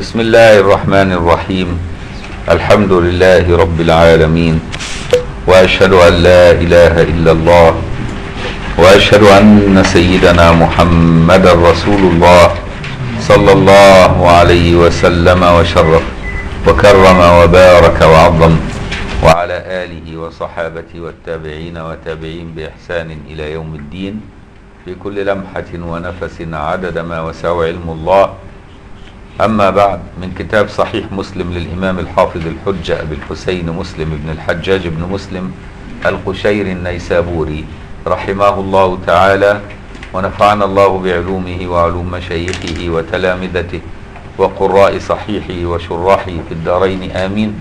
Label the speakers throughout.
Speaker 1: بسم الله الرحمن الرحيم الحمد لله رب العالمين واشهد ان لا اله الا الله واشهد ان سيدنا محمدا رسول الله صلى الله عليه وسلم وشرف وكرم وبارك وعظم وعلى اله وصحابته والتابعين وتابعين باحسان الى يوم الدين في كل لمحه ونفس عدد ما وسع علم الله أما بعد من كتاب صحيح مسلم للإمام الحافظ الحجة أبي الحسين مسلم بن الحجاج بن مسلم القشير النيسابوري رحمه الله تعالى ونفعنا الله بعلومه وعلوم مشايخه وتلامذته وقراء صحيحه وشراحه في الدارين آمين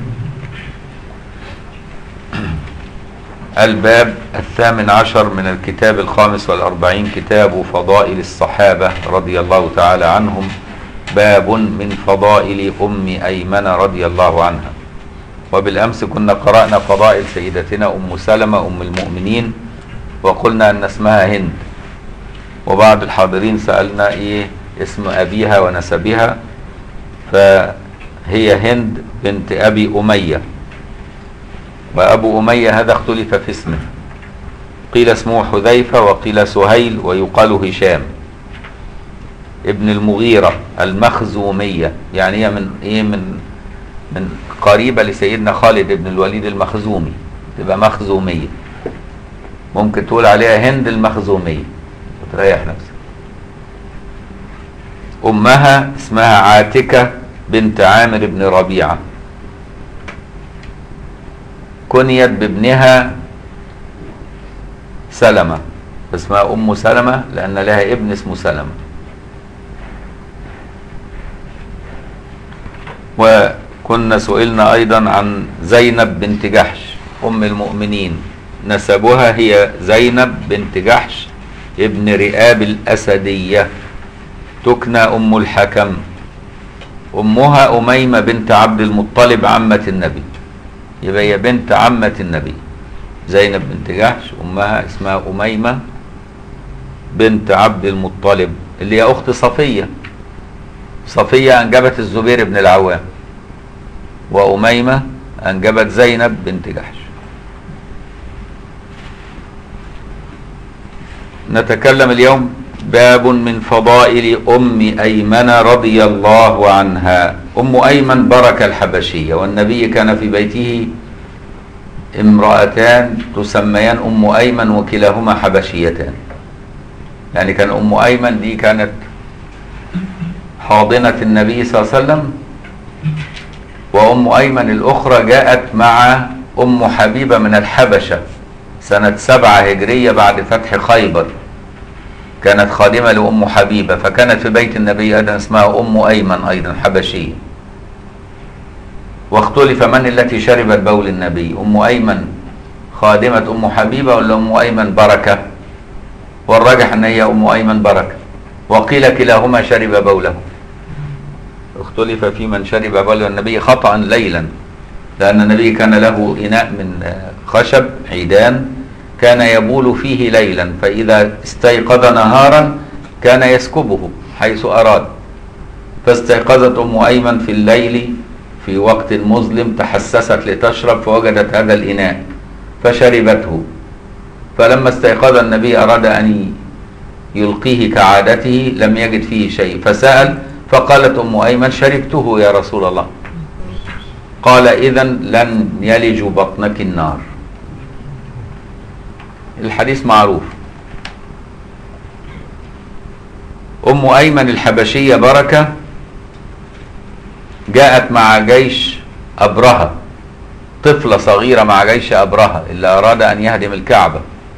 Speaker 1: الباب الثامن عشر من الكتاب الخامس والأربعين كتاب فضائل الصحابة رضي الله تعالى عنهم باب من فضائل أم أيمن رضي الله عنها وبالأمس كنا قرأنا فضائل سيدتنا أم سلمة أم المؤمنين وقلنا أن اسمها هند وبعض الحاضرين سألنا إيه اسم أبيها ونسبها فهي هند بنت أبي أمية وأبو أمية هذا اختلف في اسمه قيل اسمه حذيفة وقيل سهيل ويقال هشام ابن المغيرة المخزومية يعني هي من ايه من من قريبة لسيدنا خالد بن الوليد المخزومي تبقى مخزومية ممكن تقول عليها هند المخزومية وتريح نفسك أمها اسمها عاتكة بنت عامر بن ربيعة كنيت بابنها سلمة اسمها أم سلمة لأن لها ابن اسمه سلمة وكنا سئلنا أيضا عن زينب بنت جحش أم المؤمنين نسبها هي زينب بنت جحش ابن رئاب الأسدية تكنى أم الحكم أمها أميمة بنت عبد المطلب عمة النبي يبقى هي بنت عمة النبي زينب بنت جحش أمها اسمها أميمة بنت عبد المطلب اللي هي أخت صفية صفية أنجبت الزبير بن العوام وأميمة أنجبت زينب بنت جحش نتكلم اليوم باب من فضائل أم أيمن رضي الله عنها أم أيمن بركة الحبشية والنبي كان في بيته امرأتان تسميان أم أيمن وكلاهما حبشيتان يعني كان أم أيمن دي كانت حاضنة النبي صلى الله عليه وسلم وأم أيمن الأخرى جاءت مع أم حبيبة من الحبشة سنة سبعة هجرية بعد فتح خيبر كانت خادمة لأم حبيبة فكانت في بيت النبي أيضا اسمها أم أيمن أيضا حبشية واختلف من التي شربت بول النبي أم أيمن خادمة أم حبيبة ولا أم أيمن بركة والراجح أن هي أم أيمن بركة وقيل كلاهما شرب بوله اختلف في من شرب بول النبي خطأ ليلا لأن النبي كان له إناء من خشب عيدان كان يبول فيه ليلا فإذا استيقظ نهارا كان يسكبه حيث أراد فاستيقظت أم أيمن في الليل في وقت مظلم تحسست لتشرب فوجدت هذا الإناء فشربته فلما استيقظ النبي أراد أن يلقيه كعادته لم يجد فيه شيء فسأل فقالت أم أيمن شربته يا رسول الله قال إذا لن يلج بطنك النار الحديث معروف أم أيمن الحبشية بركة جاءت مع جيش أبرهة طفلة صغيرة مع جيش أبرهة اللي أراد أن يهدم الكعبة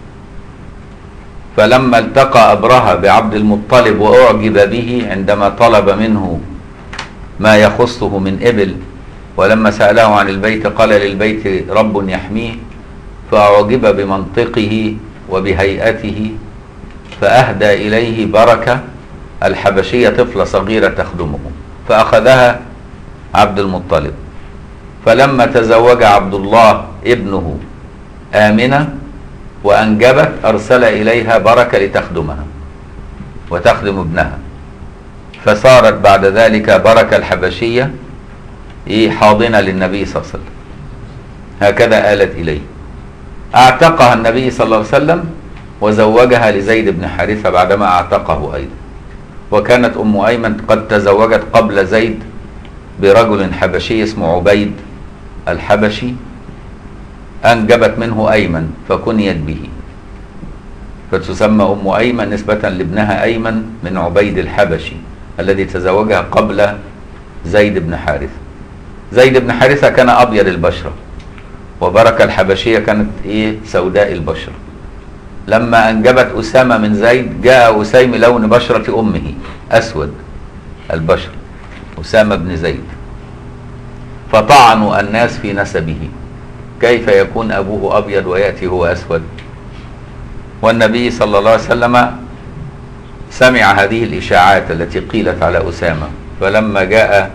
Speaker 1: فلما التقى أبرهة بعبد المطلب وأعجب به عندما طلب منه ما يخصه من إبل ولما سأله عن البيت قال للبيت رب يحميه فأعجب بمنطقه وبهيئته فأهدى إليه بركة الحبشية طفلة صغيرة تخدمه فأخذها عبد المطلب فلما تزوج عبد الله ابنه آمنة وأنجبت أرسل إليها بركة لتخدمها وتخدم ابنها فصارت بعد ذلك بركة الحبشية إيه حاضنة للنبي صلى الله عليه وسلم هكذا آلت إليه أعتقها النبي صلى الله عليه وسلم وزوجها لزيد بن حارثة بعدما أعتقه أيضا وكانت أم أيمن قد تزوجت قبل زيد برجل حبشي اسمه عبيد الحبشي أنجبت منه أيمن فكنيت به فتسمى أم أيمن نسبة لابنها أيمن من عبيد الحبشي الذي تزوجها قبل زيد بن حارثة زيد بن حارثة كان أبيض البشرة وبركة الحبشية كانت إيه سوداء البشرة لما أنجبت أسامة من زيد جاء أسيم لون بشرة أمه أسود البشر أسامة بن زيد فطعنوا الناس في نسبه كيف يكون أبوه أبيض ويأتي هو أسود والنبي صلى الله عليه وسلم سمع هذه الإشاعات التي قيلت على أسامة فلما جاء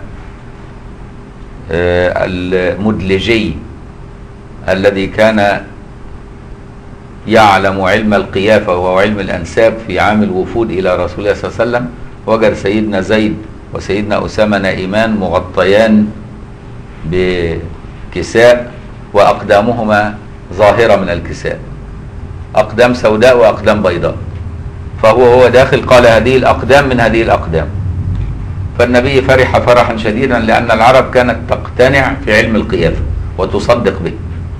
Speaker 1: المدلجي الذي كان يعلم علم القيافة وهو علم الأنساب في عام الوفود إلى رسول الله صلى الله عليه وسلم وجد سيدنا زيد وسيدنا أسامة نائمان مغطيان بكساء وأقدامهما ظاهرة من الكساء أقدام سوداء وأقدام بيضاء فهو هو داخل قال هذه الأقدام من هذه الأقدام فالنبي فرح فرحا شديدا لأن العرب كانت تقتنع في علم القيافة وتصدق به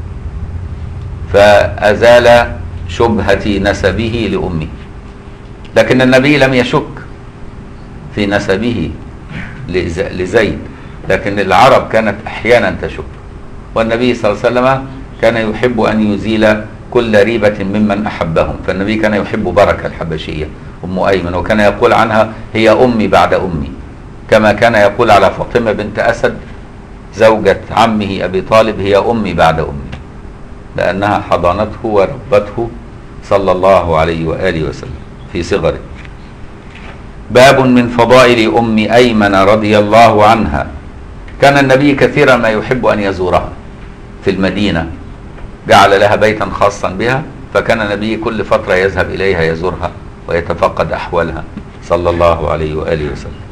Speaker 1: فأزال شبهة نسبه لأمه لكن النبي لم يشك في نسبه لزيد لكن العرب كانت أحيانا تشك والنبي صلى الله عليه وسلم كان يحب أن يزيل كل ريبة ممن أحبهم فالنبي كان يحب بركة الحبشية أم أيمن وكان يقول عنها هي أمي بعد أمي كما كان يقول على فاطمة بنت أسد زوجة عمه أبي طالب هي أمي بعد أمي لأنها حضنته وربته صلى الله عليه وآله وسلم في صغره باب من فضائل أم أيمن رضي الله عنها كان النبي كثيرا ما يحب أن يزورها في المدينة جعل لها بيتا خاصا بها فكان النبي كل فترة يذهب إليها يزورها ويتفقد أحوالها صلى الله عليه وآله وسلم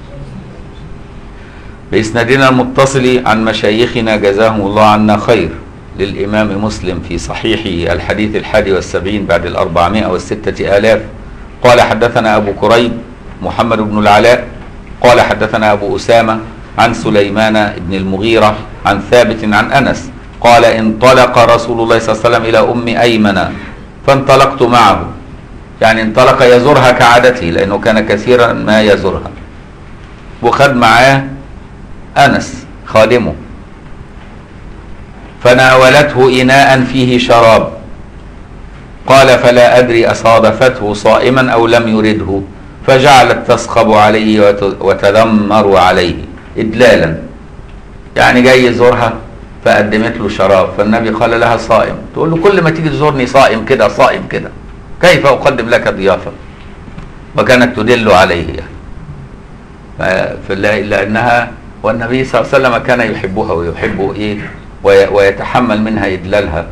Speaker 1: بإسنادنا المتصل عن مشايخنا جزاهم الله عنا خير للإمام مسلم في صحيحه الحديث الحادي والسبعين بعد الأربعمائة والستة آلاف قال حدثنا أبو كريب محمد بن العلاء قال حدثنا أبو أسامة عن سليمان بن المغيرة عن ثابت عن أنس قال انطلق رسول الله صلى الله عليه وسلم إلى أم أيمن فانطلقت معه يعني انطلق يزورها كعادته لأنه كان كثيرا ما يزورها وخد معاه أنس خادمه فناولته إناء فيه شراب قال فلا أدري أصادفته صائما أو لم يرده فجعلت تسخب عليه وتذمر عليه إدلالا يعني جاي يزورها فقدمت له شراب فالنبي قال لها صائم تقول له كل ما تيجي تزورني صائم كده صائم كده كيف أقدم لك ضيافة وكانت تدل عليه يعني لأنها والنبي صلى الله عليه وسلم كان يحبها ويحب إيه ويتحمل منها إدلالها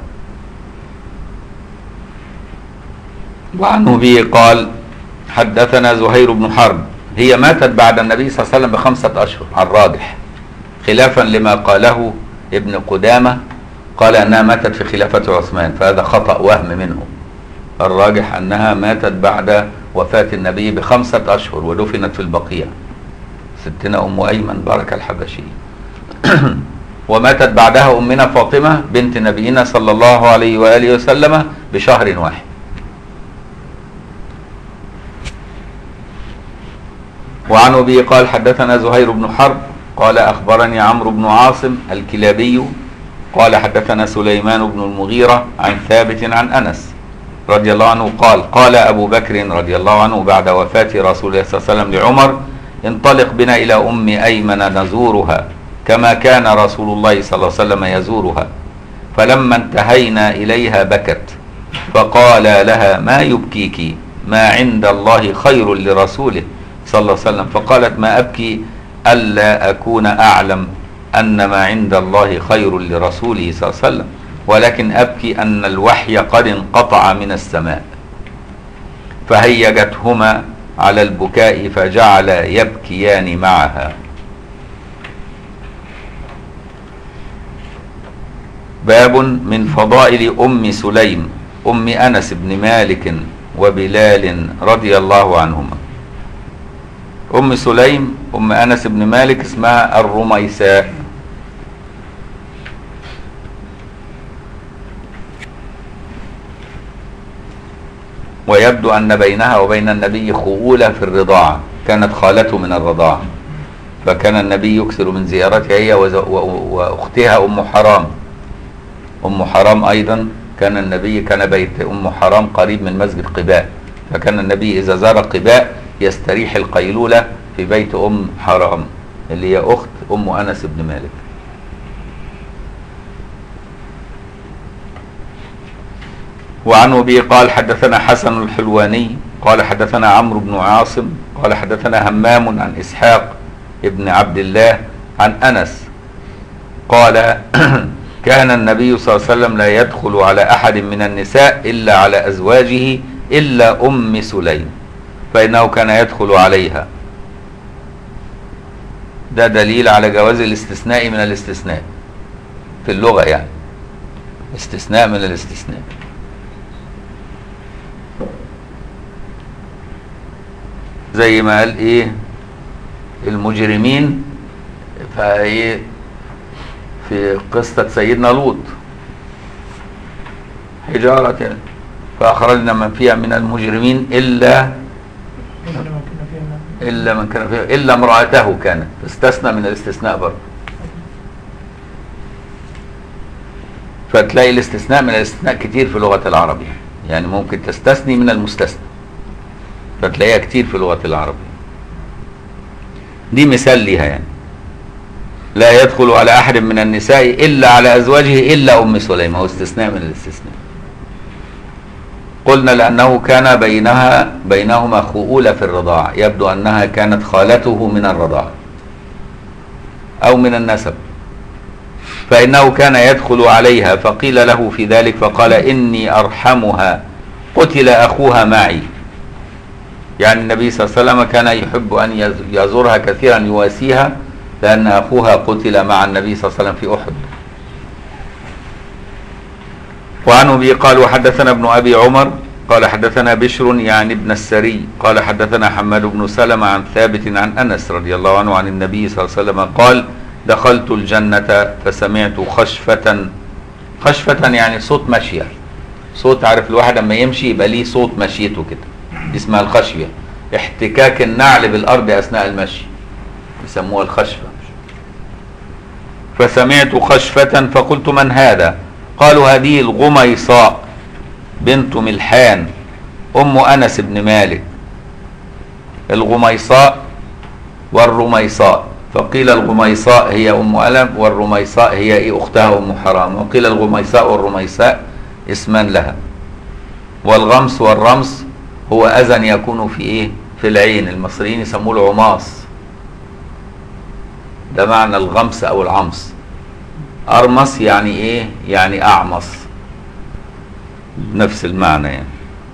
Speaker 1: وعنه به قال حدثنا زهير بن حرب هي ماتت بعد النبي صلى الله عليه وسلم بخمسة أشهر على الراجح خلافا لما قاله ابن قدامة قال أنها ماتت في خلافة عثمان فهذا خطأ وهم منه الراجح أنها ماتت بعد وفاة النبي بخمسة أشهر ودفنت في البقيع ستنا أم أيمن بركة الحبشي وماتت بعدها أمنا فاطمة بنت نبينا صلى الله عليه وآله وسلم بشهر واحد وعن أبي قال حدثنا زهير بن حرب قال أخبرني عمرو بن عاصم الكلابي قال حدثنا سليمان بن المغيرة عن ثابت عن أنس رضي الله عنه قال قال أبو بكر رضي الله عنه بعد وفاة رسول الله صلى الله عليه وسلم لعمر انطلق بنا إلى أم أيمن نزورها كما كان رسول الله صلى الله عليه وسلم يزورها فلما انتهينا إليها بكت فقال لها ما يبكيك ما عند الله خير لرسوله صلى الله عليه وسلم فقالت ما أبكي ألا أكون أعلم أن ما عند الله خير لرسوله صلى الله عليه وسلم ولكن أبكي أن الوحي قد انقطع من السماء فهيجتهما على البكاء فجعل يبكيان معها باب من فضائل ام سليم ام انس بن مالك وبلال رضي الله عنهما ام سليم ام انس بن مالك اسمها الرميساء ويبدو ان بينها وبين النبي خؤولة في الرضاعة كانت خالته من الرضاعة فكان النبي يكثر من زيارتها هي وز- و- واختها ام حرام ام حرام ايضا كان النبي كان بيت ام حرام قريب من مسجد قباء فكان النبي اذا زار قباء يستريح القيلولة في بيت ام حرام اللي هي اخت ام انس بن مالك وعن ابي قال حدثنا حسن الحلواني قال حدثنا عمرو بن عاصم قال حدثنا همام عن اسحاق ابن عبد الله عن انس قال كان النبي صلى الله عليه وسلم لا يدخل على احد من النساء الا على ازواجه الا ام سليم فانه كان يدخل عليها ده دليل على جواز الاستثناء من الاستثناء في اللغه يعني استثناء من الاستثناء زي ما قال ايه المجرمين فايه في قصة سيدنا لوط حجارة فأخرجنا من فيها من المجرمين إلا
Speaker 2: إلا ما كنا فيها من-
Speaker 1: إلا من كان فيها إلا امرأته كانت استثنى من الاستثناء برضه فتلاقي الاستثناء من الاستثناء كتير في لغة العرب يعني. يعني ممكن تستثني من المستثنى فتلاقيها كتير في لغة العرب دي مثال ليها يعني لا يدخل على أحد من النساء إلا على أزواجه إلا أم سليم هو استثناء من الاستثناء قلنا لأنه كان بينها بينهما خؤولة في الرضاعة يبدو أنها كانت خالته من الرضاعة أو من النسب فإنه كان يدخل عليها فقيل له في ذلك فقال إني أرحمها قتل أخوها معي يعني النبي صلى الله عليه وسلم كان يحب أن يز- يزورها كثيرا يواسيها لأن أخوها قتل مع النبي صلى الله عليه وسلم في أحد وعن أبي قال وحدثنا ابن أبي عمر قال حدثنا بشر يعني ابن السري قال حدثنا حماد بن سلمة عن ثابت عن أنس رضي الله عنه عن النبي صلى الله عليه وسلم قال دخلت الجنة فسمعت خشفة خشفة يعني صوت مشية صوت عارف الواحد لما يمشي يبقى ليه صوت مشيته كده دي اسمها الخشية احتكاك النعل بالأرض أثناء المشي يسموها الخشفة فسمعت خشفة فقلت من هذا قالوا هذه الغميصاء بنت ملحان أم أنس بن مالك الغميصاء والرميصاء فقيل الغميصاء هي أم ألم والرميصاء هي إيه أختها أم حرام وقيل الغميصاء والرميصاء اسمان لها والغمس والرمس هو أذى يكون في إيه في العين المصريين يسموه العماص ده معنى الغمس أو العمص أرمس يعني إيه يعني أعمص نفس المعنى يعني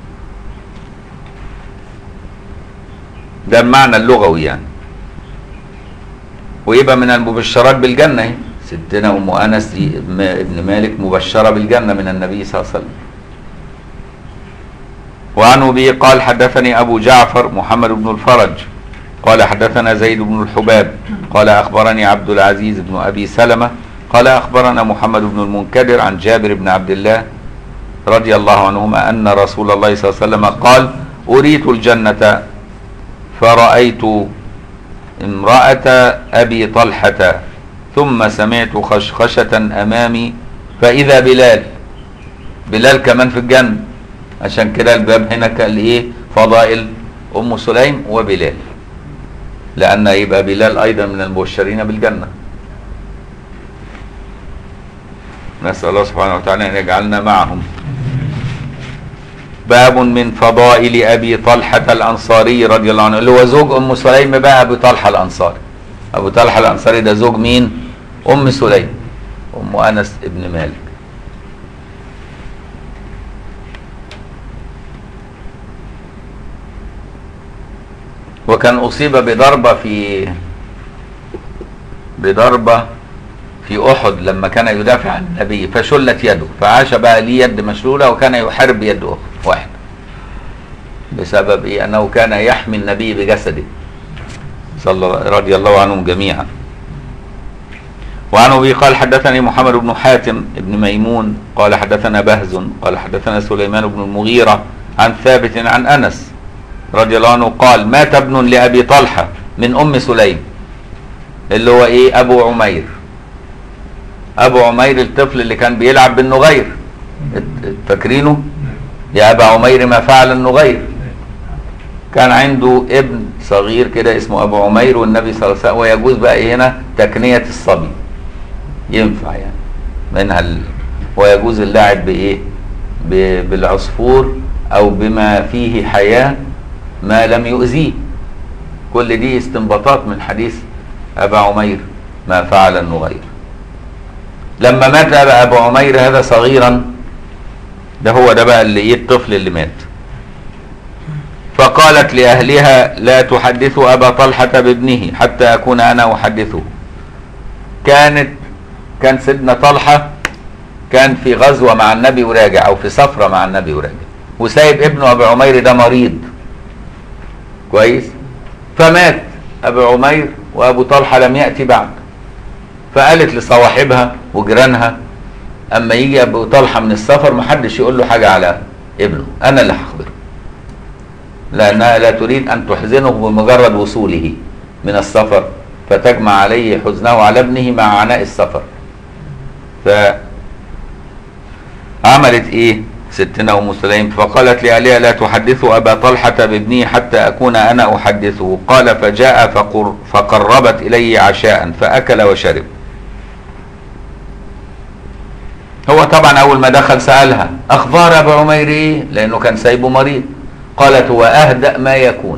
Speaker 1: ده المعنى اللغوي يعني ويبقى من المبشرات بالجنة اهي. ستنا أم أنس دي م- ابن مالك مبشرة بالجنة من النبي صلى الله عليه وسلم وعن أبي قال حدثني أبو جعفر محمد بن الفرج قال حدثنا زيد بن الحباب قال أخبرني عبد العزيز بن أبي سلمة قال أخبرنا محمد بن المنكدر عن جابر بن عبد الله رضي الله عنهما أن رسول الله صلى الله عليه وسلم قال أريت الجنة فرأيت امرأة أبي طلحة ثم سمعت خشخشة أمامي فإذا بلال بلال كمان في الجنة عشان كده الباب هنا كان إيه فضائل أم سليم وبلال لأن يبقى بلال أيضا من المبشرين بالجنة نسأل الله سبحانه وتعالى أن يجعلنا معهم باب من فضائل ابي طلحه الانصاري رضي الله عنه اللي هو زوج ام سليم بقى ابو طلحه الانصاري ابو طلحه الانصاري ده زوج مين ام سليم ام انس ابن مالك وكان أصيب بضربة في بضربة في أحد لما كان يدافع عن النبي فشلت يده فعاش بقى ليه يد مشلولة وكان يحارب بيد واحد بسبب إيه أنه كان يحمي النبي بجسده صلى رضي الله عنهم جميعا وعن ابي قال حدثني محمد بن حاتم بن ميمون قال حدثنا بهز قال حدثنا سليمان بن المغيرة عن ثابت عن انس رضي الله عنه قال مات ابن لابي طلحه من ام سليم اللي هو ايه ابو عمير ابو عمير الطفل اللي كان بيلعب بالنغير فاكرينه يا ابا عمير ما فعل النغير كان عنده ابن صغير كده اسمه ابو عمير والنبي صلى الله عليه وسلم ويجوز بقى إيه هنا تكنيه الصبي ينفع يعني منها ال... ويجوز اللعب بايه ب... بالعصفور او بما فيه حياه ما لم يؤذيه كل دي استنباطات من حديث ابا عمير ما فعل النغير لما مات ابو عمير هذا صغيرا ده هو ده بقى اللي ايه الطفل اللي مات فقالت لأهلها لا تحدثوا أبا طلحة بابنه حتى أكون أنا أحدثه كانت كان سيدنا طلحة كان في غزوة مع النبي وراجع أو في سفرة مع النبي وراجع وسايب ابنه أبو عمير ده مريض كويس فمات أبو عمير وأبو طلحة لم يأتي بعد فقالت لصواحبها وجيرانها أما يجي أبو طلحة من السفر محدش يقول له حاجة على ابنه أنا اللي هخبره لأنها لا تريد أن تحزنه بمجرد وصوله من السفر فتجمع عليه حزنه على ابنه مع عناء السفر فعملت ايه ستنا ام سليم فقالت لأهلها لا تحدثوا ابا طلحة بابنه حتى اكون انا احدثه قال فجاء فقر فقربت اليه عشاء فاكل وشرب هو طبعا اول ما دخل سألها اخبار ابو عمير ايه لانه كان سايبه مريض قالت هو اهدأ ما يكون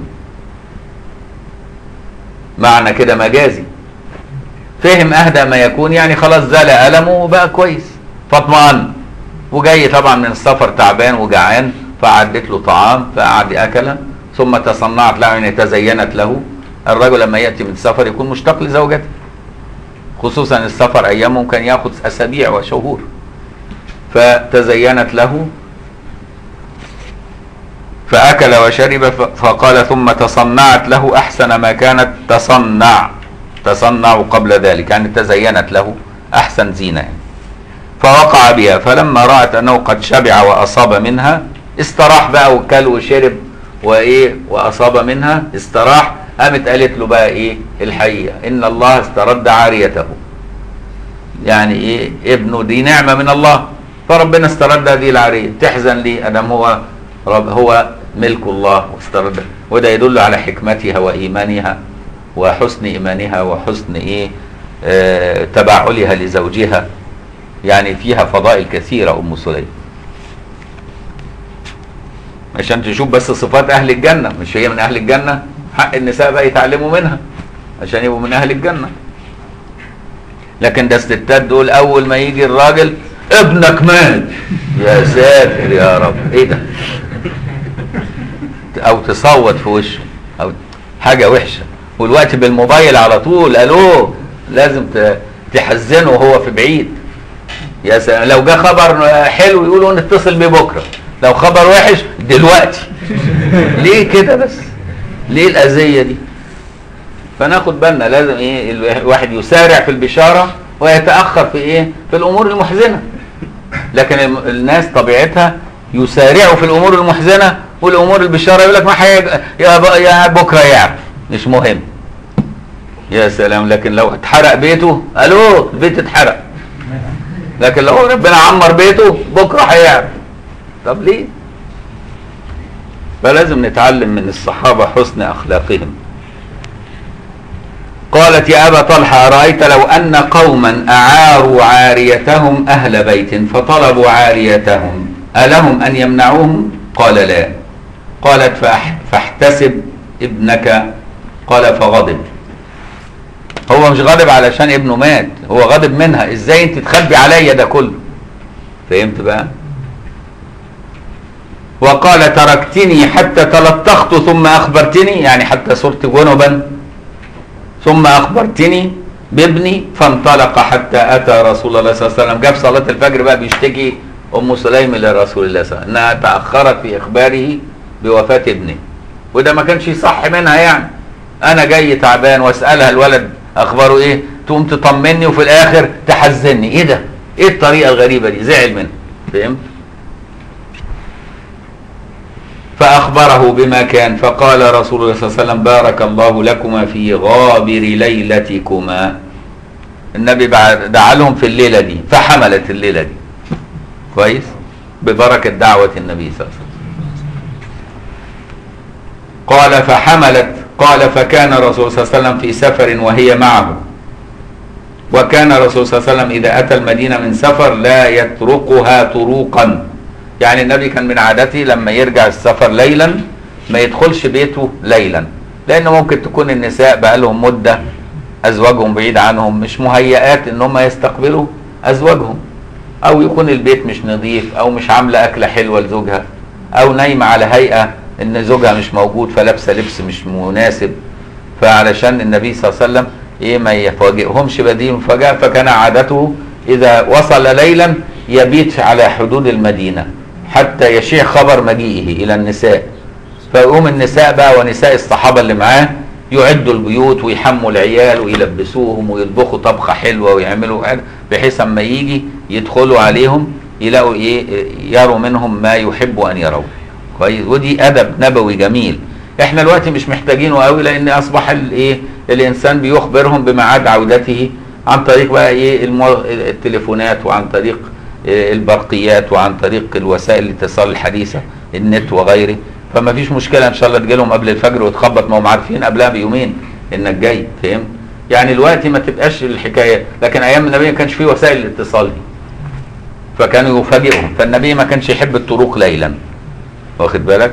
Speaker 1: معنى كده مجازي فهم اهدى ما يكون يعني خلاص زال المه وبقى كويس فاطمئن وجاي طبعا من السفر تعبان وجعان فعدت له طعام فقعد اكل ثم تصنعت له يعني تزينت له الرجل لما ياتي من السفر يكون مشتاق لزوجته خصوصا السفر ايامه كان ياخذ اسابيع وشهور فتزينت له فأكل وشرب فقال ثم تصنعت له أحسن ما كانت تصنع تصنع قبل ذلك يعني تزينت له أحسن زينة يعني. فوقع بها فلما رأت أنه قد شبع وأصاب منها استراح بقى وكل وشرب وإيه وأصاب منها استراح قامت قالت له بقى إيه الحقيقة إن الله استرد عاريته يعني إيه ابنه دي نعمة من الله فربنا استرد هذه العارية تحزن لي أدم هو رب هو ملك الله واسترد وده يدل على حكمتها وإيمانها وحسن إيمانها وحسن إيه آه تبعلها لزوجها يعني فيها فضائل كثيرة أم سليم عشان تشوف بس صفات أهل الجنة مش هي من أهل الجنة حق النساء بقى يتعلموا منها عشان يبقوا من أهل الجنة لكن ده الستات دول أول ما يجي الراجل ابنك مات يا ساتر يا رب ايه ده او تصوت في وشه او حاجه وحشه والوقت بالموبايل على طول الو لازم تحزنه وهو في بعيد يا سلام لو جه خبر حلو يقولوا نتصل بيه بكره لو خبر وحش دلوقتي ليه كده بس ليه الاذيه دي فناخد بالنا لازم ايه الواحد يسارع في البشاره ويتاخر في ايه في الامور المحزنه لكن الناس طبيعتها يسارعوا في الامور المحزنه والامور البشاره يقول لك ما حي... يا, يا بكره يعرف مش مهم يا سلام لكن لو اتحرق بيته الو البيت اتحرق لكن لو ربنا عمر بيته بكره هيعرف طب ليه فلازم نتعلم من الصحابه حسن اخلاقهم قالت يا أبا طلحة أرأيت لو أن قوما أعاروا عاريتهم أهل بيت فطلبوا عاريتهم ألهم أن يمنعوهم قال لا قالت فاحتسب ابنك قال فغضب هو مش غاضب علشان ابنه مات هو غاضب منها ازاي انت تخبي عليا ده كله فهمت بقى وقال تركتني حتى تلطخت ثم أخبرتني يعني حتى صرت جنبا ثم أخبرتني بابني فانطلق حتى أتى رسول الله صلى الله عليه وسلم جاب صلاة الفجر بقى بيشتكي أم سليم لرسول الله صلى الله عليه وسلم إنها تأخرت في إخباره بوفاة ابنه وده ما كانش صح منها يعني أنا جاي تعبان وأسألها الولد أخباره إيه تقوم تطمني وفي الآخر تحزني إيه ده إيه الطريقة الغريبة دي زعل منها فهمت فأخبره بما كان فقال رسول الله صلى الله عليه وسلم بارك الله لكما في غابر ليلتكما النبي بعد دعا لهم في الليلة دي فحملت الليلة دي كويس ببركة دعوة النبي صلى الله عليه وسلم قال فحملت قال فكان الرسول صلى الله عليه وسلم في سفر وهي معه وكان الرسول صلى الله عليه وسلم إذا أتى المدينة من سفر لا يتركها طروقا يعني النبي كان من عادته لما يرجع السفر ليلا ما يدخلش بيته ليلا لأنه ممكن تكون النساء بقى لهم مدة أزواجهم بعيد عنهم مش مهيئات إن هم يستقبلوا أزواجهم أو يكون البيت مش نظيف أو مش عاملة أكلة حلوة لزوجها أو نايمة على هيئة إن زوجها مش موجود فلابسة لبس مش مناسب فعلشان النبي صلى الله عليه وسلم إيه ما يفاجئهمش بديل مفاجأة فكان عادته إذا وصل ليلا يبيت على حدود المدينة حتى يشيع خبر مجيئه إلى النساء فيقوم النساء بقى ونساء الصحابة اللي معاه يعدوا البيوت ويحموا العيال ويلبسوهم ويطبخوا طبخة حلوة ويعملوا حاجة بحيث اما يجي يدخلوا عليهم يلاقوا ايه يروا منهم ما يحبوا ان يروه كويس ودي ادب نبوي جميل احنا دلوقتي مش محتاجينه قوي لان اصبح الايه الانسان بيخبرهم بميعاد عودته عن طريق بقى ايه المو... التليفونات وعن طريق إيه البرقيات وعن طريق الوسائل الاتصال الحديثه النت وغيره فما فيش مشكله ان شاء الله تجي لهم قبل الفجر وتخبط ما هم عارفين قبلها بيومين انك جاي فهمت يعني دلوقتي ما تبقاش الحكايه لكن ايام النبي ما كانش فيه وسائل الاتصال دي فكانوا يفاجئهم فالنبي ما كانش يحب الطرق ليلا واخد بالك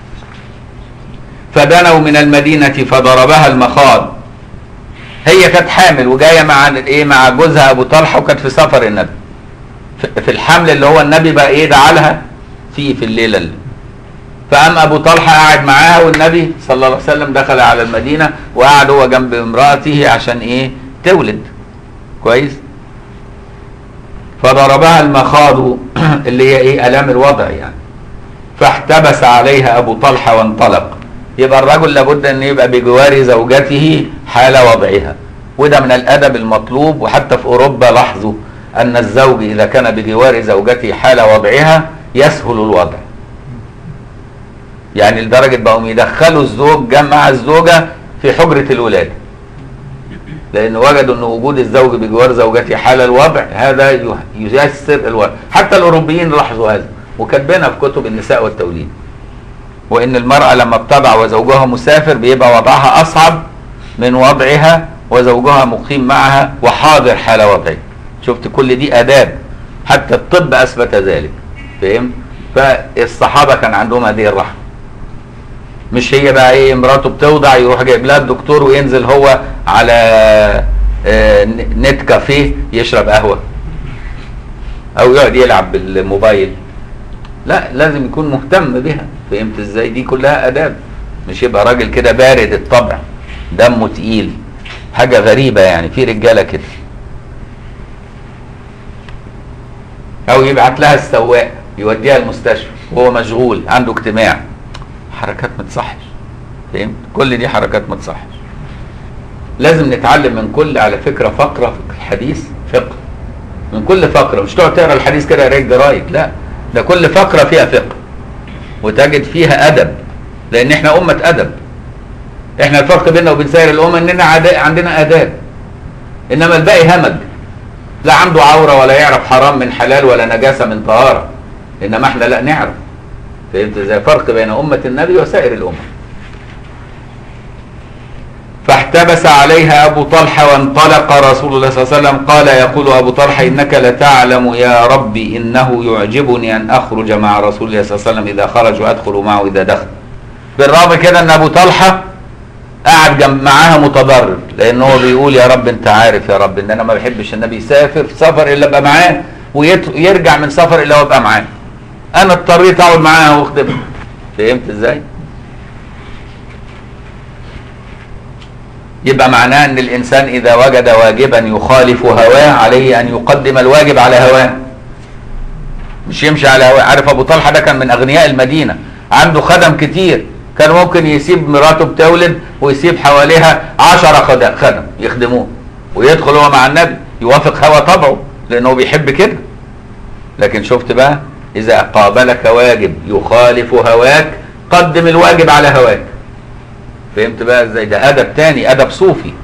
Speaker 1: فدنوا من المدينه فضربها المخاض هي كانت حامل وجايه مع ايه مع جوزها ابو طلحه وكانت في سفر النبي في الحمل اللي هو النبي بقى ايه دعا لها فيه في الليله اللي فقام ابو طلحه قاعد معاها والنبي صلى الله عليه وسلم دخل على المدينه وقعد هو جنب امراته عشان ايه تولد كويس فضربها المخاض اللي هي ايه الام الوضع يعني فاحتبس عليها ابو طلحه وانطلق يبقى الرجل لابد ان يبقى بجوار زوجته حال وضعها وده من الادب المطلوب وحتى في اوروبا لاحظوا ان الزوج اذا كان بجوار زوجته حال وضعها يسهل الوضع يعني لدرجه بقوا يدخلوا الزوج مع الزوجه في حجره الولاده لان وجدوا ان وجود الزوج بجوار زوجته حال الوضع هذا ييسر الوضع حتى الاوروبيين لاحظوا هذا وكاتبينها في كتب النساء والتوليد وان المراه لما بتضع وزوجها مسافر بيبقى وضعها اصعب من وضعها وزوجها مقيم معها وحاضر حال وضعه شفت كل دي اداب حتى الطب اثبت ذلك فهم فالصحابه كان عندهم هذه الرحمه مش هي بقى ايه مراته بتوضع يروح جايب لها الدكتور وينزل هو على آه نت كافيه يشرب قهوه او يقعد يلعب بالموبايل لا لازم يكون مهتم بها فهمت ازاي دي كلها اداب مش يبقى راجل كده بارد الطبع دمه تقيل حاجه غريبه يعني في رجاله كده او يبعت لها السواق يوديها المستشفى وهو مشغول عنده اجتماع حركات ما تصحش فهمت كل دي حركات ما تصحش لازم نتعلم من كل على فكره فقره في الحديث فقه من كل فقره مش تقعد تقرا الحديث كده قرايه جرايد لا ده كل فقره فيها فقه وتجد فيها ادب لان احنا امه ادب احنا الفرق بيننا وبين سائر الامم اننا عندنا اداب انما الباقي همج لا عنده عوره ولا يعرف حرام من حلال ولا نجاسه من طهاره انما احنا لا نعرف فهمت ازاي فرق بين امه النبي وسائر الامم فاحتبس عليها ابو طلحه وانطلق رسول الله صلى الله عليه وسلم قال يقول ابو طلحه انك لتعلم يا ربي انه يعجبني ان اخرج مع رسول الله صلى الله عليه وسلم اذا خرج وادخل معه اذا دخل بالرغم كده ان ابو طلحه قاعد جنب معاها متضرر لان هو بيقول يا رب انت عارف يا رب ان انا ما بحبش النبي يسافر في سفر الا ابقى معاه ويرجع من سفر الا وابقى معاه انا اضطريت اقعد معاها واخدمها فهمت ازاي يبقى معناه ان الانسان اذا وجد واجبا يخالف هواه عليه ان يقدم الواجب على هواه مش يمشي على هواه عارف ابو طلحه ده كان من اغنياء المدينه عنده خدم كتير كان ممكن يسيب مراته بتولد ويسيب حواليها عشرة خدم, خدم يخدموه ويدخل هو مع النبي يوافق هوى طبعه لانه بيحب كده لكن شفت بقى اذا قابلك واجب يخالف هواك قدم الواجب على هواك فهمت بقى ازاي ده ادب تاني ادب صوفي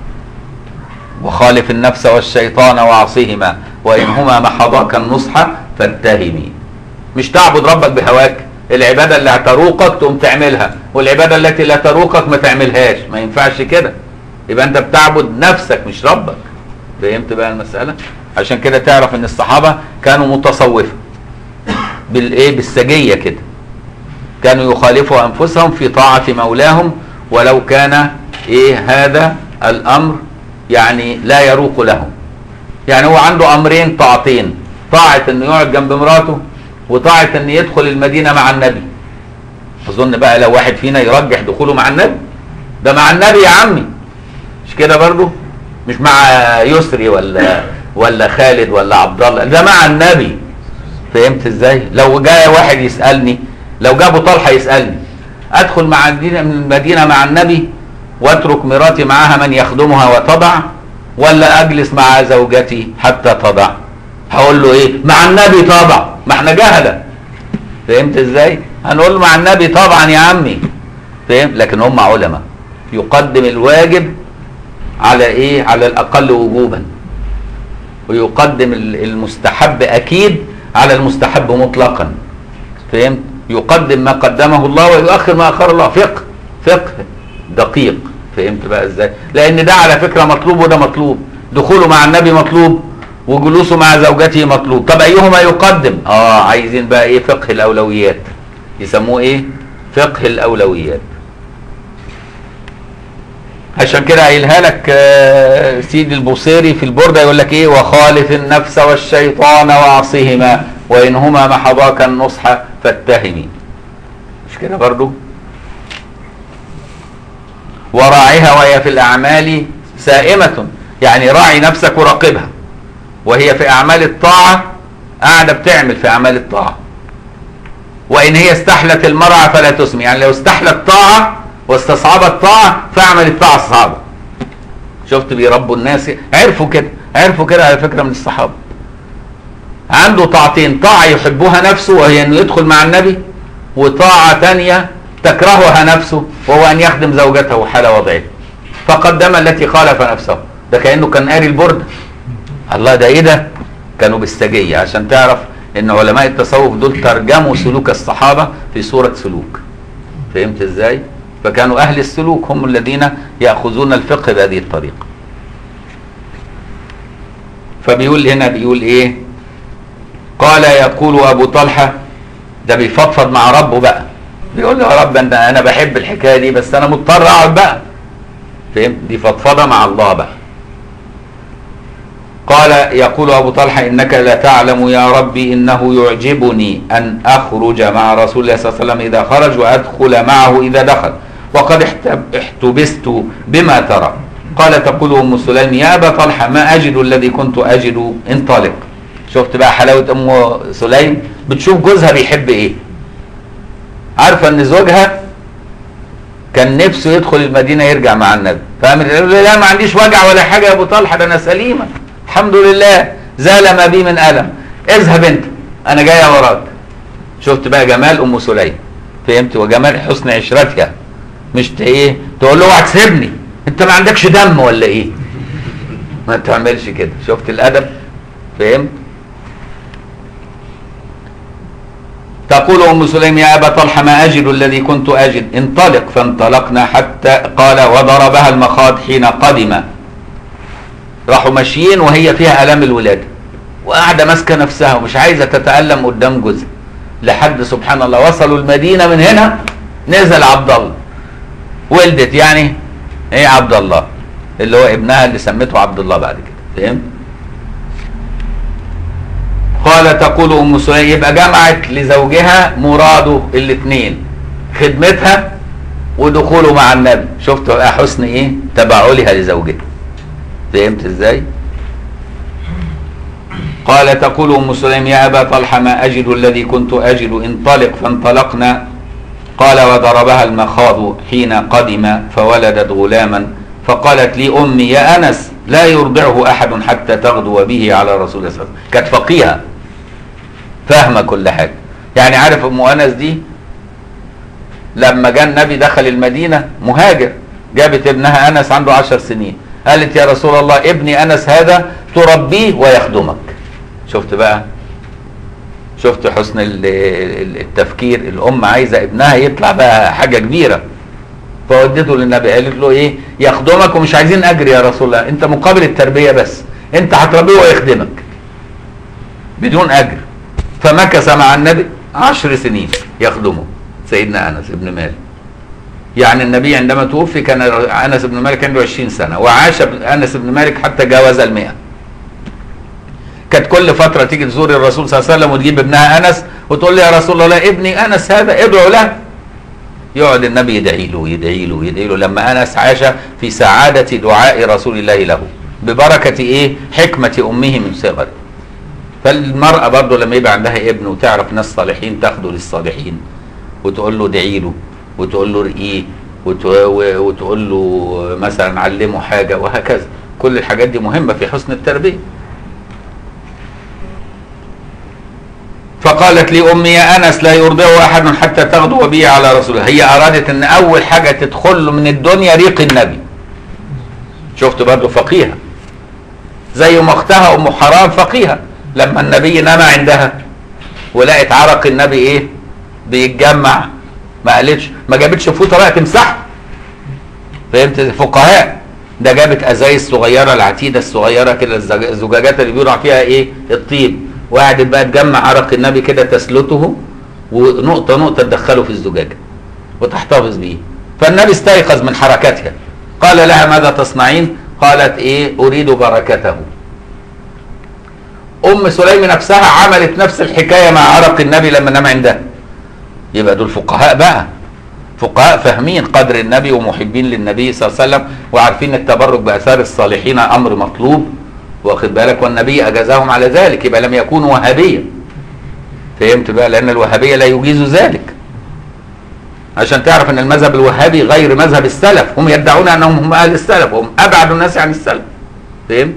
Speaker 1: وخالف النفس والشيطان وعصيهما وانهما محضاك النصح فاتهمي مش تعبد ربك بهواك العباده اللي هتروقك تقوم تعملها والعباده التي لا تروقك ما تعملهاش ما ينفعش كده يبقى انت بتعبد نفسك مش ربك فهمت بقى المساله عشان كده تعرف ان الصحابه كانوا متصوفه بالايه بالسجيه كده كانوا يخالفوا انفسهم في طاعه مولاهم ولو كان ايه هذا الامر يعني لا يروق لهم يعني هو عنده امرين طاعتين طاعه انه يقعد جنب مراته وطاعه ان يدخل المدينه مع النبي اظن بقى لو واحد فينا يرجح دخوله مع النبي ده مع النبي يا عمي مش كده برضه مش مع يسري ولا ولا خالد ولا عبد الله ده مع النبي فهمت ازاي لو جاء واحد يسالني لو جاء ابو طلحه يسالني ادخل مع المدينه من المدينه مع النبي واترك مراتي معها من يخدمها وتضع ولا اجلس مع زوجتي حتى تضع هقول له ايه مع النبي طبعا ما احنا جهله فهمت ازاي هنقول له مع النبي طبعا يا عمي فهم لكن هم علماء يقدم الواجب على ايه على الاقل وجوبا ويقدم المستحب اكيد على المستحب مطلقا فهمت يقدم ما قدمه الله ويؤخر ما اخر الله فقه فقه دقيق فهمت بقى ازاي لان ده على فكره مطلوب وده مطلوب دخوله مع النبي مطلوب وجلوسه مع زوجته مطلوب طب ايهما يقدم اه عايزين بقى ايه فقه الاولويات يسموه ايه فقه الاولويات عشان كده قايلها لك آه سيدي البوصيري في البرده يقول لك ايه وخالف النفس والشيطان وعصهما وانهما محضاك النصح فاتهمي مش كده برضو وراعيها وهي في الاعمال سائمه يعني راعي نفسك وراقبها وهي في اعمال الطاعه قاعده بتعمل في اعمال الطاعه وان هي استحلت المرعى فلا تسمي يعني لو استحلت طاعه واستصعبت طاعه فاعمل الطاعه الصعبه شفت بيربوا الناس عرفوا كده عرفوا كده على فكره من الصحابه عنده طاعتين طاعه يحبها نفسه وهي انه يدخل مع النبي وطاعه ثانيه تكرهها نفسه وهو ان يخدم زوجته حال وضعه فقدم التي خالف نفسه ده كانه كان قاري البرده الله ده ايه ده كانوا بالسجيه عشان تعرف ان علماء التصوف دول ترجموا سلوك الصحابه في صوره سلوك فهمت ازاي فكانوا اهل السلوك هم الذين ياخذون الفقه بهذه الطريقه فبيقول هنا بيقول ايه قال يقول ابو طلحه ده بيفضفض مع ربه بقى بيقول له يا رب انا انا بحب الحكايه دي بس انا مضطر اقعد بقى فهمت دي فضفضه مع الله بقى قال يقول ابو طلحه انك لا تعلم يا ربي انه يعجبني ان اخرج مع رسول الله صلى الله عليه وسلم اذا خرج وادخل معه اذا دخل وقد احتبست بما ترى قال تقول ام سليم يا ابا طلحه ما اجد الذي كنت اجد انطلق شفت بقى حلاوه ام سليم بتشوف جوزها بيحب ايه عارفه ان زوجها كان نفسه يدخل المدينه يرجع مع النبي فقامت لا ما عنديش وجع ولا حاجه يا ابو طلحه ده انا سليمه الحمد لله زال ما بي من الم اذهب انت انا جايه وراك شفت بقى جمال ام سليم فهمت وجمال حسن عشرتها مش ايه تقول له اوعى تسيبني انت ما عندكش دم ولا ايه ما تعملش كده شفت الادب فهمت تقول ام سليم يا ابا طلحه ما اجد الذي كنت اجد انطلق فانطلقنا حتى قال وضربها المخاض حين قدم راحوا ماشيين وهي فيها الام الولاده وقاعده ماسكه نفسها ومش عايزه تتالم قدام جوزها لحد سبحان الله وصلوا المدينه من هنا نزل عبد الله ولدت يعني ايه عبد الله اللي هو ابنها اللي سمته عبد الله بعد كده فهمت قال قال تقول ام سليم يبقى جمعت لزوجها مراده الاثنين خدمتها ودخوله مع النبي شفت بقى حسن ايه تبعلها لزوجها فهمت ازاي قال تقول ام سليم يا ابا طلحه ما اجد الذي كنت اجد انطلق فانطلقنا قال وضربها المخاض حين قدم فولدت غلاما فقالت لي امي يا انس لا يرضعه احد حتى تغدو به على رسول الله صلى الله عليه وسلم كانت فقيهه فاهمه كل حاجه يعني عارف ام انس دي لما جاء النبي دخل المدينه مهاجر جابت ابنها انس عنده عشر سنين قالت يا رسول الله ابني انس هذا تربيه ويخدمك شفت بقى شفت حسن ال- ال- التفكير الام عايزه ابنها يطلع بقى حاجه كبيره فودته للنبي قالت له ايه يخدمك ومش عايزين اجر يا رسول الله انت مقابل التربيه بس انت هتربيه ويخدمك بدون اجر فمكث مع النبي عشر سنين يخدمه سيدنا انس بن مالك يعني النبي عندما توفي كان انس بن مالك عنده 20 سنه وعاش انس بن مالك حتى جاوز المئة كانت كل فتره تيجي تزور الرسول صلى الله عليه وسلم وتجيب ابنها انس وتقول له يا رسول الله ابني انس هذا ادعو له يقعد النبي يدعي له يدعي له يدعي له لما انس عاش في سعاده دعاء رسول الله له ببركه ايه حكمه امه من صغره فالمراه برضه لما يبقى عندها ابن وتعرف ناس صالحين تاخده للصالحين وتقول له ادعي له وتقول له رقيه وت- و- وتقول له مثلا علمه حاجه وهكذا كل الحاجات دي مهمه في حسن التربيه فقالت لي امي يا انس لا يرضعه احد حتى تغدو به على رسول الله هي ارادت ان اول حاجه تدخل له من الدنيا ريق النبي شفت برضه فقيهه زي ما اختها ام حرام فقيهه لما النبي نام عندها ولقت عرق النبي ايه بيتجمع ما قالتش ما جابتش فوطه بقى تمسحه فهمت فقهاء ده جابت ازايز صغيره العتيده الصغيره كده الزج- الزجاجات اللي بيوضع فيها ايه الطيب وقعدت بقى تجمع عرق النبي كده تسلته ونقطه نقطه تدخله في الزجاجه وتحتفظ بيه فالنبي استيقظ من حركتها قال لها ماذا تصنعين قالت ايه اريد بركته ام سليم نفسها عملت نفس الحكايه مع عرق النبي لما نام عندها يبقى دول فقهاء بقى فقهاء فاهمين قدر النبي ومحبين للنبي صلى الله عليه وسلم وعارفين التبرك باثار الصالحين امر مطلوب واخد بالك والنبي اجازهم على ذلك يبقى لم يكونوا وهابيه فهمت بقى لان الوهابيه لا يجيز ذلك عشان تعرف ان المذهب الوهابي غير مذهب السلف هم يدعون انهم هم اهل السلف هم ابعد الناس عن السلف فهمت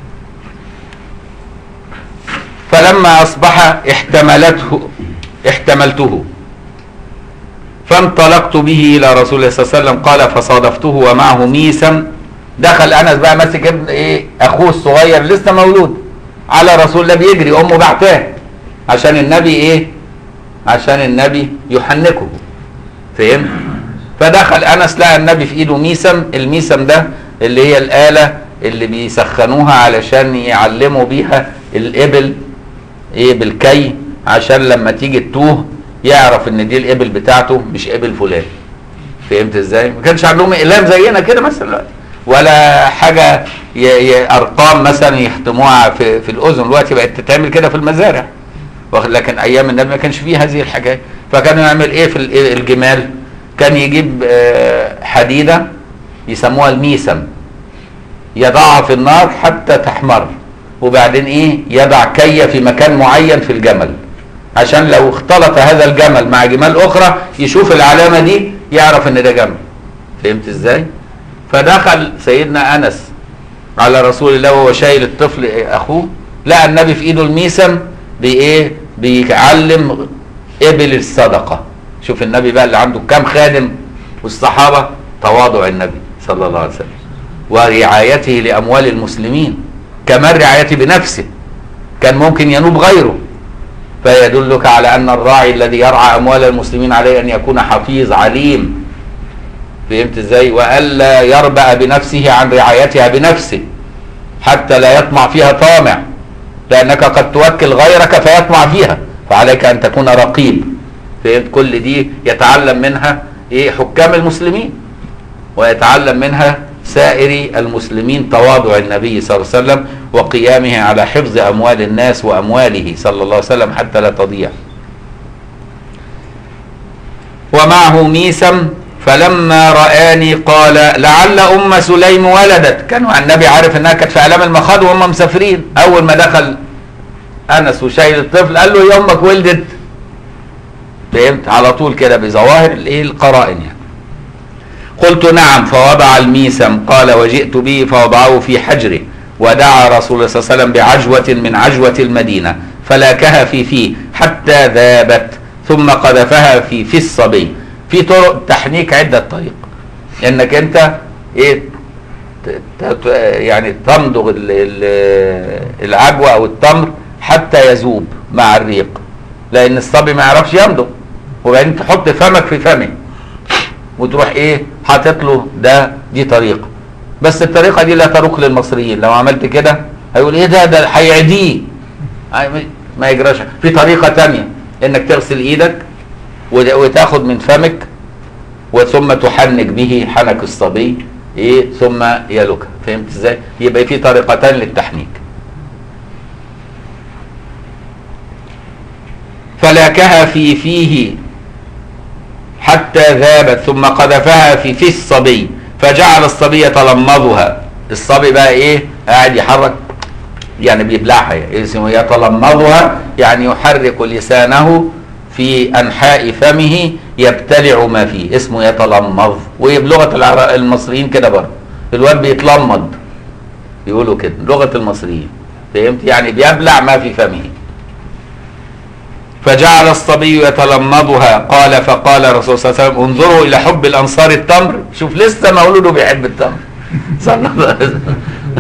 Speaker 1: فلما اصبح احتملته احتملته فانطلقت به الى رسول الله صلى الله عليه وسلم قال فصادفته ومعه ميسم دخل انس بقى ماسك ابن ايه اخوه الصغير لسه مولود على رسول الله بيجري امه بعتاه عشان النبي ايه عشان النبي يحنكه فهمت فدخل انس لقى النبي في ايده ميسم الميسم ده اللي هي الاله اللي بيسخنوها علشان يعلموا بيها الابل ايه بالكي عشان لما تيجي تتوه يعرف ان دي الابل بتاعته مش ابل فلان فهمت ازاي ما كانش عندهم اقلام زينا كده مثلا دلوقتي ولا حاجه ي... ي... ارقام مثلا يختموها في, في الاذن دلوقتي بقت تتعمل كده في المزارع واخد- لكن ايام النبي ما كانش فيه هذه الحاجات فكانوا يعمل ايه في ال- الجمال كان يجيب آه، حديده يسموها الميسم يضعها في النار حتى تحمر وبعدين ايه يضع كية في مكان معين في الجمل عشان لو اختلط هذا الجمل مع جمال اخرى يشوف العلامة دي يعرف ان ده جمل فهمت ازاي فدخل سيدنا انس على رسول الله وهو شايل الطفل إيه، اخوه لقى النبي في ايده الميسم بايه بيعلم ابل الصدقة شوف النبي بقى اللي عنده كام خادم والصحابة تواضع النبي صلى الله عليه وسلم ورعايته لأموال المسلمين كمان رعايته بنفسه كان ممكن ينوب غيره فيدلك على أن الراعي الذي يرعى أموال المسلمين عليه أن يكون حفيظ عليم فهمت ازاي وألا يربأ بنفسه عن رعايتها بنفسه حتى لا يطمع فيها طامع لأنك قد توكل غيرك فيطمع فيها فعليك أن تكون رقيب فهمت كل دي يتعلم منها إيه حكام المسلمين ويتعلم منها سائر المسلمين تواضع النبي صلى الله عليه وسلم وقيامه على حفظ اموال الناس وامواله صلى الله عليه وسلم حتى لا تضيع ومعه ميسم فلما رآني قال لعل أم سليم ولدت كانوا النبي عارف انها كانت في آلام المخاض وهم مسافرين أول ما دخل أنس وشايل الطفل قال له يا أمك ولدت فهمت على طول كده بظواهر الايه القرائن يعني قلت نعم فوضع الميسم قال وجئت به فوضعه في حجره ودعا رسول الله صلى الله عليه وسلم بعجوة من عجوة المدينة فلاكها في فيه حتى ذابت ثم قذفها في في الصبي في طرق تحنيك عدة طريق انك انت ايه ت- ت- يعني تمضغ ال- ال- العجوة او التمر حتى يذوب مع الريق لان الصبي ما يعرفش يمضغ وبعدين تحط فمك في فمه وتروح ايه حاطط له ده دي طريقه بس الطريقه دي لا تروق للمصريين لو عملت كده هيقول ايه ده ده هيعديه هي- ما يجراش في طريقه تانية انك تغسل ايدك وت- وتاخد من فمك وثم تحنك به حنك الصبي ايه ثم يلك فهمت ازاي يبقى في طريقتان للتحنيك فلاكها في فيه حتى ذابت ثم قذفها في في الصبي فجعل الصبي يتلمضها الصبي بقى ايه قاعد يحرك يعني بيبلعها يعني اسمه يتلمضها يعني يحرك لسانه في انحاء فمه يبتلع ما فيه اسمه يتلمض وبلغه العرب المصريين كده برضه الواد بيتلمض يقولوا كده لغه المصريين فهمت يعني بيبلع ما في فمه فجعل الصبي يتلمضها قال فقال الرسول صلى الله عليه وسلم انظروا الى حب الانصار التمر شوف لسه مولوده بيحب التمر صلى الله عليه وسلم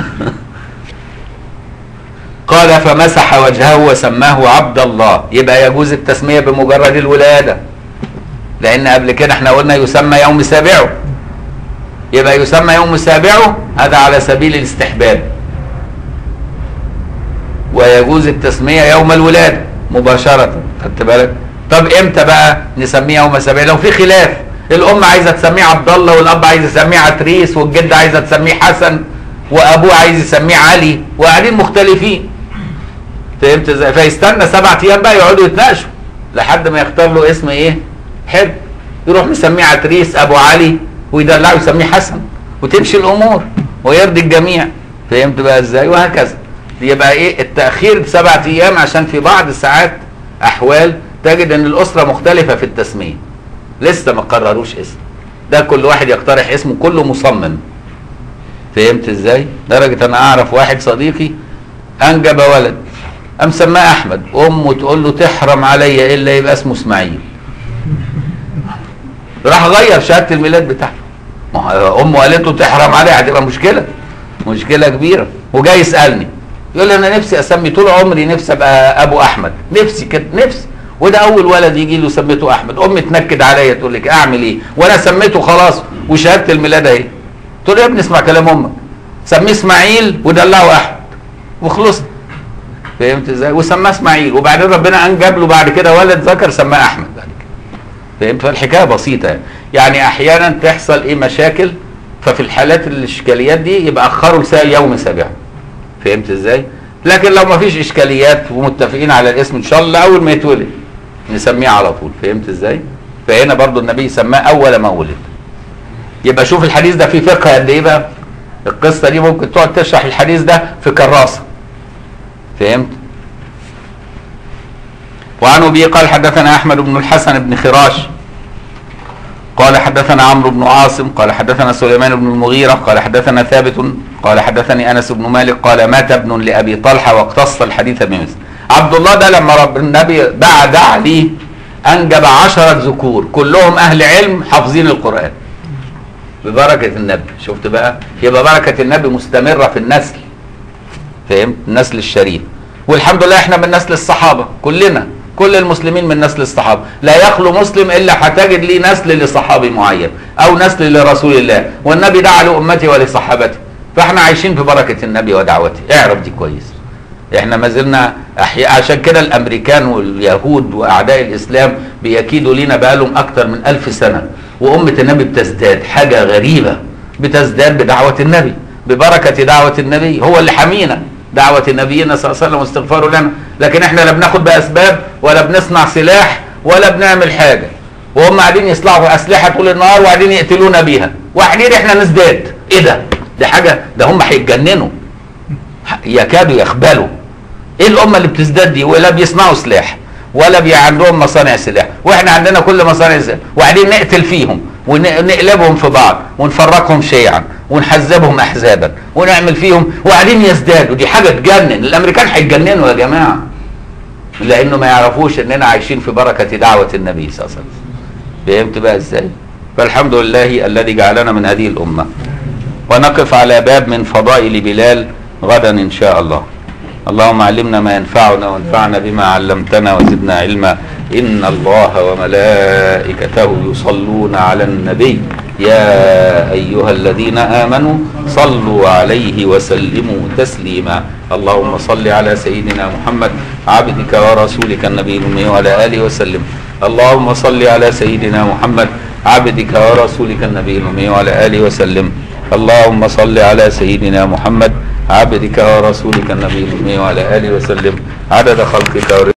Speaker 1: قال فمسح وجهه وسماه عبد الله يبقى يجوز التسميه بمجرد الولاده لان قبل كده احنا قلنا يسمى يوم سابعه يبقى يسمى يوم سابعه هذا على سبيل الاستحباب ويجوز التسميه يوم الولاده مباشره خدت بالك طب امتى بقى نسميه يوم سابعه لو في خلاف الام عايزه تسميه عبد الله والاب عايز يسميه عتريس والجد عايزه تسميه حسن وابوه عايز يسميه علي وقاعدين مختلفين فهمت ازاي فيستنى سبع ايام بقى يقعدوا يتناقشوا لحد ما يختار له اسم ايه حلو يروح مسميه عتريس ابو علي ويدلعه يسميه حسن وتمشي الامور ويرضي الجميع فهمت بقى ازاي وهكذا يبقى ايه التاخير سبعة ايام عشان في بعض الساعات احوال تجد ان الاسره مختلفه في التسميه لسه ما قرروش اسم ده كل واحد يقترح اسمه كله مصمم فهمت ازاي درجه انا اعرف واحد صديقي انجب ولد قام سماه احمد امه تقول له تحرم عليا الا يبقى اسمه اسماعيل راح غير شهاده الميلاد بتاعته ما هو امه قالت له تحرم عليا هتبقى مشكله مشكله كبيره وجاي يسالني يقول لي انا نفسي اسمي طول عمري نفسي ابقى ابو احمد نفسي كده نفسي وده اول ولد يجي له سميته احمد امي تنكد عليا تقول لك اعمل ايه وانا سميته خلاص وشهاده الميلاد اهي تقول له يا ابني اسمع كلام امك سميه اسماعيل ودلعه احمد وخلصت فهمت ازاي وسماه اسماعيل وبعدين ربنا انجب له بعد كده ولد ذكر سماه احمد بعد كده فهمت فالحكايه بسيطه يعني. يعني احيانا تحصل ايه مشاكل ففي الحالات الاشكاليات دي يبقى اخروا لسا- يوم سابع فهمت ازاي لكن لو ما فيش اشكاليات ومتفقين على الاسم ان شاء الله اول ما يتولد نسميه على طول فهمت ازاي فهنا برضو النبي سماه اول ما ولد يبقى شوف الحديث ده فيه فقه قد ايه بقى القصه دي ممكن تقعد تشرح الحديث ده في كراسه فهمت وعن ابي قال حدثنا احمد بن الحسن بن خراش قال حدثنا عمرو بن عاصم قال حدثنا سليمان بن المغيرة قال حدثنا ثابت قال حدثني أنس بن مالك قال مات ابن لأبي طلحة واقتص الحديث بمثل عبد الله ده لما رب النبي دعا دعا ليه أنجب عشرة ذكور كلهم أهل علم حافظين القرآن ببركة النبي شفت بقى يبقى بركة النبي مستمرة في النسل فهمت النسل الشريف والحمد لله احنا من نسل الصحابة كلنا كل المسلمين من نسل الصحابة لا يخلو مسلم إلا هتجد ليه نسل لصحابي معين أو نسل لرسول الله والنبي دعا لأمتي ولصحابته فاحنا عايشين في بركة النبي ودعوته اعرف دي كويس احنا ما زلنا احياء عشان كده الامريكان واليهود واعداء الاسلام بيكيدوا لينا بقالهم اكتر من ألف سنة وامة النبي بتزداد حاجة غريبة بتزداد بدعوة النبي ببركة دعوة النبي هو اللي حمينا دعوة نبينا صلى الله عليه وسلم واستغفاره لنا لكن احنا لا بناخد بأسباب ولا بنصنع سلاح ولا بنعمل حاجة وهم قاعدين يصنعوا أسلحة طول النهار وقاعدين يقتلونا بيها وقاعدين احنا نزداد ايه ده ده حاجة ده هم هيتجننوا يكادوا يخبلوا ايه الامه اللي بتزداد دي ولا بيصنعوا سلاح ولا بي عندهم مصانع سلاح واحنا عندنا كل مصانع سلاح وبعدين نقتل فيهم ونقلبهم في بعض ونفرقهم شيعا ونحزبهم احزابا ونعمل فيهم وبعدين يزدادوا دي حاجه تجنن الامريكان هيتجننوا يا جماعه لانه ما يعرفوش اننا عايشين في بركه دعوه النبي صلى الله عليه وسلم فهمت بقى ازاي فالحمد لله الذي جعلنا من هذه الامه ونقف على باب من فضائل بلال غدا ان شاء الله اللهم علمنا ما ينفعنا وانفعنا بما علمتنا وزدنا علما ان الله وملائكته يصلون على النبي يا ايها الذين امنوا صلوا عليه وسلموا تسليما اللهم صل على سيدنا محمد عبدك ورسولك النبي الامي وعلى اله وسلم اللهم صل على سيدنا محمد عبدك ورسولك النبي الامي وعلى اله وسلم اللهم صل على سيدنا محمد عبدك ورسولك النبي الأمي وعلى آله وسلم عدد خلقك ورزقك